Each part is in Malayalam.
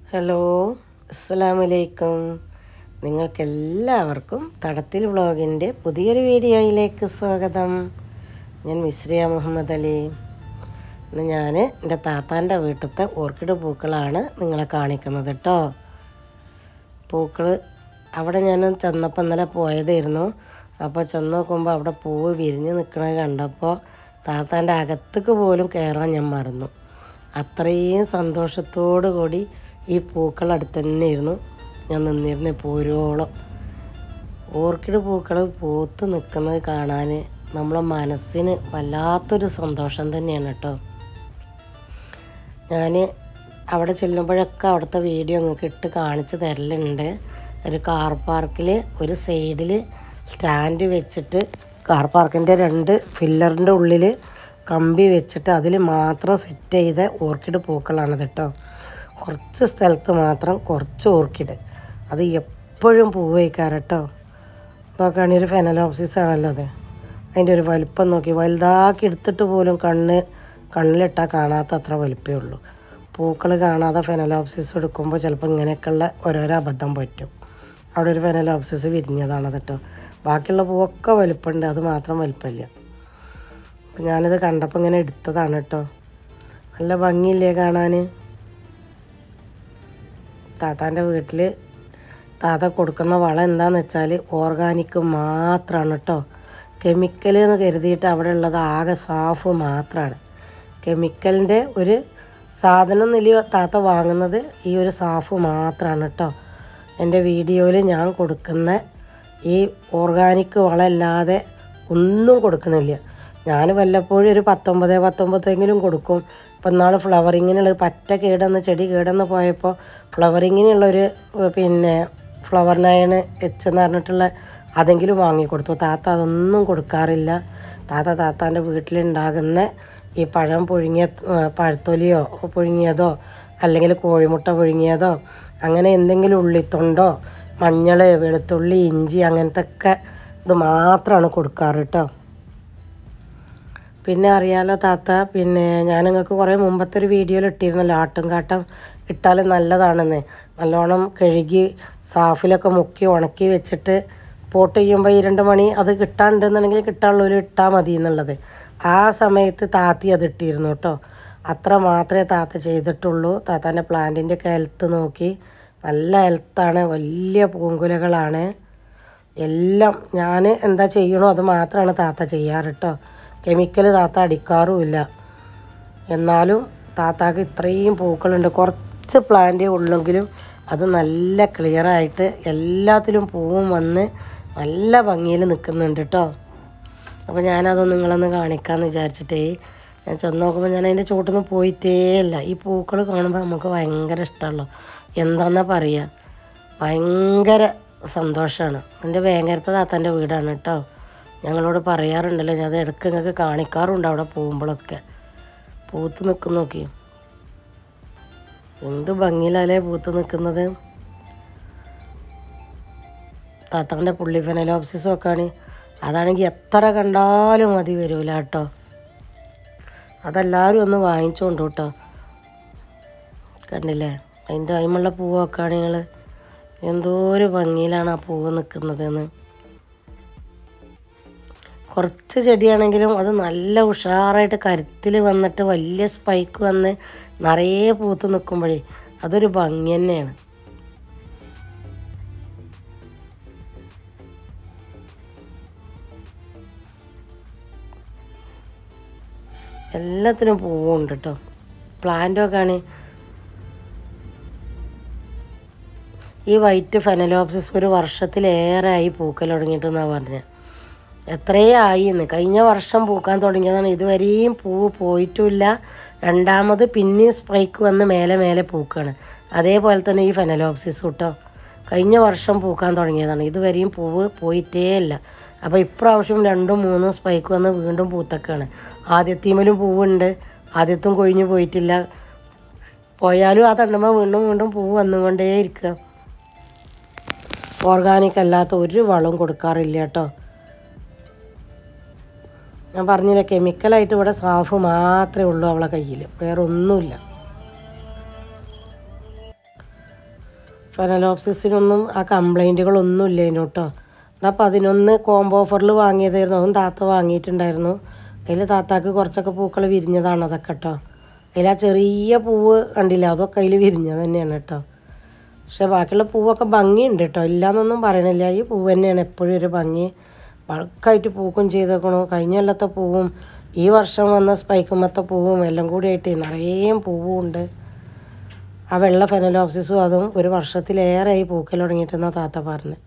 ഹലോ അസ്സലാമലൈക്കും നിങ്ങൾക്കെല്ലാവർക്കും തടത്തിൽ വ്ളോഗിൻ്റെ പുതിയൊരു വീഡിയോയിലേക്ക് സ്വാഗതം ഞാൻ മിശ്രിയ മുഹമ്മദ് അലി ഇന്ന് ഞാൻ എൻ്റെ താത്താൻ്റെ വീട്ടിലത്തെ ഓർക്കിഡ് പൂക്കളാണ് നിങ്ങളെ കാണിക്കുന്നത് കേട്ടോ പൂക്കൾ അവിടെ ഞാൻ ചെന്നപ്പോൾ ഇന്നലെ പോയതായിരുന്നു അപ്പോൾ ചെന്ന് നോക്കുമ്പോൾ അവിടെ പൂവ് വിരിഞ്ഞ് നിൽക്കുന്നത് കണ്ടപ്പോൾ താത്താൻ്റെ അകത്തേക്ക് പോലും കയറാൻ ഞാൻ മറന്നു അത്രയും സന്തോഷത്തോടു കൂടി ഈ പൂക്കൾ അടുത്ത് തന്നെയായിരുന്നു ഞാൻ നിന്നിരുന്ന പോരോളം ഓർക്കിഡ് പൂക്കൾ പൂത്ത് നിൽക്കുന്നത് കാണാൻ നമ്മളെ മനസ്സിന് വല്ലാത്തൊരു സന്തോഷം തന്നെയാണ് കേട്ടോ ഞാൻ അവിടെ ചെല്ലുമ്പോഴൊക്കെ അവിടുത്തെ വീഡിയോ നിങ്ങൾക്ക് ഇട്ട് കാണിച്ച് തരലുണ്ട് ഒരു കാർ പാർക്കിൽ ഒരു സൈഡിൽ സ്റ്റാൻഡ് വെച്ചിട്ട് കാർ പാർക്കിൻ്റെ രണ്ട് ഫില്ലറിൻ്റെ ഉള്ളിൽ കമ്പി വെച്ചിട്ട് അതിൽ മാത്രം സെറ്റ് ചെയ്ത ഓർക്കിഡ് പൂക്കളാണ് കേട്ടോ കുറച്ച് സ്ഥലത്ത് മാത്രം കുറച്ച് ഓർക്കിഡ് അത് എപ്പോഴും പൂവ് വയ്ക്കാറ് കേട്ടോ നോക്കുകയാണെങ്കിൽ ഒരു ഫെനലോപ്സിസ് ആണല്ലോ അത് അതിൻ്റെ ഒരു വലിപ്പം നോക്കി വലുതാക്കി എടുത്തിട്ട് പോലും കണ്ണ് കണ്ണിലിട്ടാൽ കാണാത്ത അത്ര വലിപ്പമേ ഉള്ളൂ പൂക്കൾ കാണാതെ ഫെനലോപ്സിസ് എടുക്കുമ്പോൾ ചിലപ്പോൾ ഇങ്ങനെയൊക്കെയുള്ള ഓരോരോ അബദ്ധം പറ്റും അവിടെ ഒരു ഫെനലോപ്സിസ് വിരിഞ്ഞതാണ് കേട്ടോ ബാക്കിയുള്ള പൂവൊക്കെ വലിപ്പമുണ്ട് അത് മാത്രം വലിപ്പമില്ല അപ്പം ഞാനിത് കണ്ടപ്പോൾ ഇങ്ങനെ എടുത്തതാണ് കേട്ടോ നല്ല ഭംഗിയില്ലേ കാണാൻ താത്താൻ്റെ വീട്ടിൽ താത്ത കൊടുക്കുന്ന വളം എന്താണെന്ന് വെച്ചാൽ ഓർഗാനിക് മാത്രമാണ് കേട്ടോ കെമിക്കൽ എന്ന് കരുതിയിട്ട് അവിടെ ഉള്ളത് ആകെ സാഫ് മാത്രമാണ് കെമിക്കലിൻ്റെ ഒരു സാധനം നില താത്ത വാങ്ങുന്നത് ഈ ഒരു സാഫ് മാത്രമാണ് കേട്ടോ എൻ്റെ വീഡിയോയിൽ ഞാൻ കൊടുക്കുന്ന ഈ ഓർഗാനിക് വളമല്ലാതെ ഒന്നും കൊടുക്കണില്ല ഞാൻ വല്ലപ്പോഴും ഒരു പത്തൊമ്പത് പത്തൊമ്പതെങ്കിലും കൊടുക്കും ഇപ്പം നാൾ ഫ്ലവറിങ്ങിനുള്ള പറ്റ കേടെന്ന് ചെടി കേടെന്ന് പോയപ്പോൾ ഫ്ലവറിങ്ങിനുള്ളൊരു പിന്നെ ഫ്ലവർ നയൻ എച്ച് എന്ന് പറഞ്ഞിട്ടുള്ള അതെങ്കിലും വാങ്ങിക്കൊടുത്തു താത്ത അതൊന്നും കൊടുക്കാറില്ല താത്ത താത്താൻ്റെ വീട്ടിലുണ്ടാകുന്ന ഈ പഴം പുഴുങ്ങിയ ആ, പഴത്തൊലിയോ പുഴുങ്ങിയതോ അല്ലെങ്കിൽ കോഴിമുട്ട പുഴുങ്ങിയതോ അങ്ങനെ എന്തെങ്കിലും ഉള്ളിത്തൊണ്ടോ മഞ്ഞൾ വെളുത്തുള്ളി ഇഞ്ചി അങ്ങനത്തെ ഒക്കെ ഇത് മാത്രമാണ് കൊടുക്കാറ് കേട്ടോ പിന്നെ അറിയാലോ താത്ത പിന്നെ ഞാൻ നിങ്ങൾക്ക് കുറേ മുമ്പത്തെ ഒരു വീഡിയോയിൽ ഇട്ടിരുന്നല്ലോ ആട്ടും കാട്ടം ഇട്ടാൽ നല്ലതാണെന്ന് നല്ലോണം കഴുകി സാഫിലൊക്കെ മുക്കി ഉണക്കി വെച്ചിട്ട് പോട്ട് ചെയ്യുമ്പോൾ ഈ രണ്ട് മണി അത് കിട്ടാണ്ടെന്നുണ്ടെങ്കിൽ കിട്ടാനുള്ളൊരു ഇട്ടാൽ മതി എന്നുള്ളത് ആ സമയത്ത് താത്തി അത് ഇട്ടിരുന്നു കേട്ടോ അത്ര മാത്രമേ താത്ത ചെയ്തിട്ടുള്ളൂ താത്താൻ്റെ പ്ലാന്റിൻ്റെ ഒക്കെ ഹെൽത്ത് നോക്കി നല്ല ഹെൽത്താണ് വലിയ പൂങ്കുലകളാണ് എല്ലാം ഞാൻ എന്താ ചെയ്യണോ അത് മാത്രമാണ് താത്ത ചെയ്യാറ് കേട്ടോ കെമിക്കൽ താത്ത അടിക്കാറുമില്ല എന്നാലും താത്താക്ക് ഇത്രയും പൂക്കളുണ്ട് കുറച്ച് പ്ലാന്റേ ഉള്ളെങ്കിലും അത് നല്ല ക്ലിയറായിട്ട് എല്ലാത്തിലും പൂവും വന്ന് നല്ല ഭംഗിയിൽ നിൽക്കുന്നുണ്ട് കേട്ടോ അപ്പോൾ ഞാനതൊന്ന് നിങ്ങളൊന്ന് കാണിക്കാമെന്ന് വിചാരിച്ചിട്ടേ ഞാൻ ചെന്ന് നോക്കുമ്പോൾ ഞാൻ അതിൻ്റെ ചോട്ടൊന്നും പോയിട്ടേ ഇല്ല ഈ പൂക്കൾ കാണുമ്പോൾ നമുക്ക് ഭയങ്കര ഇഷ്ടമല്ലോ എന്താണെന്നാ പറയുക ഭയങ്കര സന്തോഷമാണ് എൻ്റെ വേങ്ങരത്തെ താത്താൻ്റെ വീടാണ് കേട്ടോ ഞങ്ങളോട് പറയാറുണ്ടല്ലോ ഞാൻ അത് ഇടയ്ക്ക് നിങ്ങൾക്ക് കാണിക്കാറുണ്ട് അവിടെ പോകുമ്പോഴൊക്കെ പൂത്ത് നിൽക്കും നോക്കി എന്ത് ഭംഗിയിലല്ലേ പൂത്ത് നിൽക്കുന്നത് താത്താൻ്റെ പുള്ളി ഫെനലോപ്സിസും ഒക്കെ ആണ് അതാണെങ്കിൽ എത്ര കണ്ടാലും മതി വരൂല കേട്ടോ അതെല്ലാവരും ഒന്ന് വാങ്ങിച്ചോണ്ട് കേട്ടോ കണ്ടില്ലേ അതിൻ്റെ അതിമുള്ള പൂവൊക്കെ നിങ്ങൾ എന്തോ ഒരു ഭംഗിയിലാണ് ആ പൂവ് നിൽക്കുന്നതെന്ന് കുറച്ച് ചെടിയാണെങ്കിലും അത് നല്ല ഉഷാറായിട്ട് കരുത്തിൽ വന്നിട്ട് വലിയ സ്പൈക്ക് വന്ന് നിറയെ പൂത്ത് നിൽക്കുമ്പോഴേ അതൊരു ഭംഗി തന്നെയാണ് എല്ലാത്തിനും പൂവുണ്ട് കേട്ടോ പ്ലാന്റൊക്കെ ആണ് ഈ വൈറ്റ് ഫെനലോപ്സിസ് ഒരു വർഷത്തിലേറെ ആയി പൂക്കൽ തുടങ്ങിയിട്ടെന്നാണ് പറഞ്ഞത് എത്രയേ ആയിന്ന് കഴിഞ്ഞ വർഷം പൂക്കാൻ തുടങ്ങിയതാണ് ഇതുവരെയും പൂവ് പോയിട്ടുമില്ല രണ്ടാമത് പിന്നെയും സ്പ്രൈക്ക് വന്ന് മേലെ മേലെ പൂക്കാണ് അതേപോലെ തന്നെ ഈ ഫെനലോപ്സിസ് കേട്ടോ കഴിഞ്ഞ വർഷം പൂക്കാൻ തുടങ്ങിയതാണ് ഇതുവരെയും പൂവ് പോയിട്ടേ ഇല്ല അപ്പോൾ ഇപ്രാവശ്യം രണ്ടും മൂന്നും സ്പൈക്ക് വന്ന് വീണ്ടും പൂത്തക്കാണ് ആദ്യത്തീമലും പൂവുണ്ട് ആദ്യത്തും കൊഴിഞ്ഞു പോയിട്ടില്ല പോയാലും ആ തണ്ടുമ്പോൾ വീണ്ടും വീണ്ടും പൂവ് വന്നുകൊണ്ടേ ഇരിക്കുക ഓർഗാനിക് അല്ലാത്ത ഒരു വളവും കൊടുക്കാറില്ല കേട്ടോ ഞാൻ പറഞ്ഞില്ല കെമിക്കലായിട്ട് ഇവിടെ സാഫ് മാത്രമേ ഉള്ളൂ അവളെ കയ്യിൽ വേറെ ഒന്നുമില്ല ഫെനലോപ്സിസിനൊന്നും ആ കംപ്ലൈൻറ്റുകളൊന്നും ഇല്ലേനു കേട്ടോ എന്നാൽ പതിനൊന്ന് കോംബോ ഓഫറിൽ വാങ്ങിയതായിരുന്നു അതും താത്ത വാങ്ങിയിട്ടുണ്ടായിരുന്നു അതിൽ താത്താക്ക് കുറച്ചൊക്കെ പൂക്കൾ വിരിഞ്ഞതാണ് അതൊക്കെ കേട്ടോ അതിൽ ആ ചെറിയ പൂവ് കണ്ടില്ല അതൊക്കെ അതിൽ വിരിഞ്ഞത് തന്നെയാണ് കേട്ടോ പക്ഷെ ബാക്കിയുള്ള പൂവൊക്കെ ഭംഗിയുണ്ട് കേട്ടോ ഇല്ലയെന്നൊന്നും പറയണില്ല ഈ പൂവ് തന്നെയാണ് എപ്പോഴും ഒരു ഭംഗി ബൾക്കായിട്ട് പൂക്കും ചെയ്തേക്കണു കഴിഞ്ഞ കൊല്ലത്തെ പൂവും ഈ വർഷം വന്ന സ്പൈക്കുമത്തെ പൂവും എല്ലാം കൂടി ആയിട്ട് നിറയെ പൂവും ഉണ്ട് ആ വെള്ള ഫെനലോപ്സിസും അതും ഒരു വർഷത്തിലേറെയായി പൂക്കൽ തുടങ്ങിയിട്ടെന്നാണ് താത്ത പറഞ്ഞത്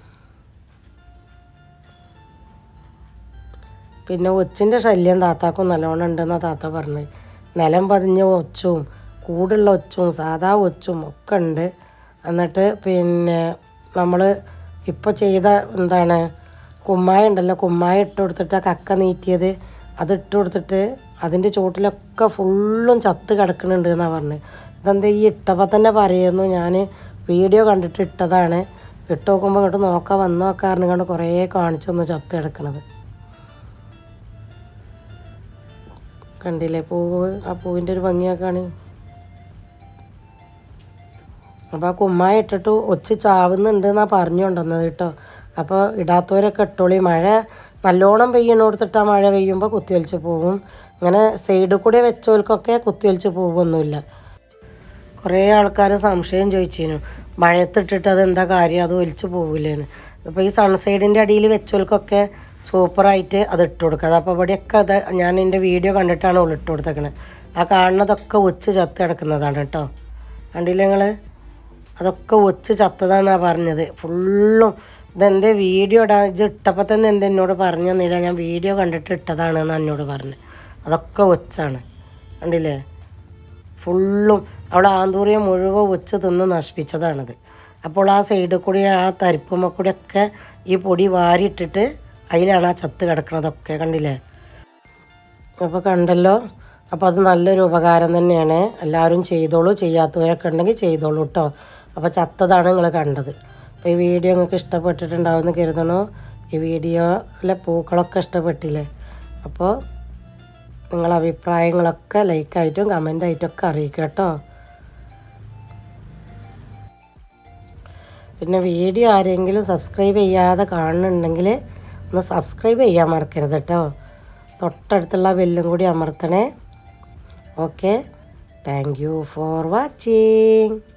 പിന്നെ ഒച്ചിൻ്റെ ശല്യം താത്താക്കും നല്ലോണം ഉണ്ടെന്നാണ് താത്ത പറഞ്ഞത് നിലം പതിഞ്ഞ ഒച്ചും കൂടുള്ള ഒച്ചും സാധാ ഒച്ചും ഒക്കെ ഉണ്ട് എന്നിട്ട് പിന്നെ നമ്മൾ ഇപ്പോൾ ചെയ്ത എന്താണ് കുമ്മായ ഉണ്ടല്ലോ കുമ്മായ ഇട്ട് കൊടുത്തിട്ട് ആ കക്ക നീറ്റിയത് അത് ഇട്ട് കൊടുത്തിട്ട് അതിൻ്റെ ചോട്ടിലൊക്കെ ഫുള്ളും ചത്ത് കിടക്കുന്നുണ്ട് എന്നാണ് പറഞ്ഞത് ഇതെന്താ ഈ ഇട്ടപ്പോൾ തന്നെ പറയുന്നു ഞാൻ വീഡിയോ കണ്ടിട്ട് ഇട്ടതാണ് ഇട്ട് നോക്കുമ്പോൾ ഇങ്ങോട്ട് നോക്കാൻ വന്നു നോക്കാറുണ്ട് കണ്ട് കുറേ കാണിച്ചൊന്ന് ചത്ത് കിടക്കണത് കണ്ടില്ലേ പൂവ് ആ പൂവിൻ്റെ ഒരു ഭംഗിയൊക്കെയാണ് അപ്പോൾ ആ കുമ്മായ ഇട്ടിട്ട് ഒച്ച് ചാവുന്നുണ്ട് എന്നാണ് പറഞ്ഞു കൊണ്ടുവന്നത് കേട്ടോ അപ്പോൾ ഇടാത്തവരൊക്കെ ഇട്ടോളി മഴ നല്ലോണം പെയ്യണോടത്തിട്ട് ആ മഴ പെയ്യുമ്പോൾ കുത്തിയൊലിച്ച് പോകും അങ്ങനെ സൈഡിൽ കൂടെ വെച്ചവർക്കൊക്കെ കുത്തിയൊലിച്ച് പോകുമൊന്നുമില്ല കുറേ ആൾക്കാർ സംശയം ചോദിച്ചിരുന്നു മഴയത്തിട്ടിട്ട് അതെന്താ കാര്യം അത് ഒലിച്ച് പോകില്ലേന്ന് അപ്പോൾ ഈ സൺസൈഡിൻ്റെ അടിയിൽ വെച്ചവർക്കൊക്കെ സൂപ്പറായിട്ട് അത് ഇട്ട് കൊടുക്കുക അത് അപ്പോൾ ഇവിടെയൊക്കെ അത് ഞാൻ എൻ്റെ വീഡിയോ കണ്ടിട്ടാണ് ഉള്ള ഇട്ട് കൊടുത്തേക്കണത് ആ കാണുന്നതൊക്കെ ഒച്ച് ചത്ത് കിടക്കുന്നതാണ് കേട്ടോ കണ്ടില്ലേ നിങ്ങൾ അതൊക്കെ ഒച്ച് ചത്തതാന്നാണ് പറഞ്ഞത് ഫുള്ളും ഇതെന്തേ വീഡിയോ ഇടാ ഇത് ഇട്ടപ്പോൾ തന്നെ എന്താ എന്നോട് പറഞ്ഞു തന്നില്ല ഞാൻ വീഡിയോ കണ്ടിട്ട് ഇട്ടതാണെന്ന് എന്നോട് പറഞ്ഞു അതൊക്കെ ഒച്ചാണ് കണ്ടില്ലേ ഫുള്ളും അവിടെ ആന്തൂറിയം മുഴുവൻ ഒച്ച് തിന്ന് നശിപ്പിച്ചതാണത് അപ്പോൾ ആ സൈഡിൽ കൂടി ആ തരിപ്പുമ്മ കൂടിയൊക്കെ ഈ പൊടി വാരിയിട്ടിട്ട് അതിലാണ് ആ ചത്ത് കിടക്കണതൊക്കെ കണ്ടില്ലേ അപ്പോൾ കണ്ടല്ലോ അപ്പോൾ അത് നല്ലൊരു ഉപകാരം തന്നെയാണ് എല്ലാവരും ചെയ്തോളൂ ചെയ്യാത്തവരൊക്കെ ഉണ്ടെങ്കിൽ ചെയ്തോളൂ കേട്ടോ അപ്പോൾ ചത്തതാണ് നിങ്ങൾ കണ്ടത് അപ്പോൾ ഈ വീഡിയോ നിങ്ങൾക്ക് ഇഷ്ടപ്പെട്ടിട്ടുണ്ടാവുമെന്ന് കരുതണു ഈ വീഡിയോയിലെ പൂക്കളൊക്കെ ഇഷ്ടപ്പെട്ടില്ലേ അപ്പോൾ നിങ്ങളെ അഭിപ്രായങ്ങളൊക്കെ ലൈക്കായിട്ടും കമൻ്റായിട്ടും ഒക്കെ അറിയിക്കുക കേട്ടോ പിന്നെ വീഡിയോ ആരെങ്കിലും സബ്സ്ക്രൈബ് ചെയ്യാതെ കാണുന്നുണ്ടെങ്കിൽ ഒന്ന് സബ്സ്ക്രൈബ് ചെയ്യാൻ മറക്കരുത് കേട്ടോ തൊട്ടടുത്തുള്ള ബെല്ലും കൂടി അമർത്തണേ okay thank you for watching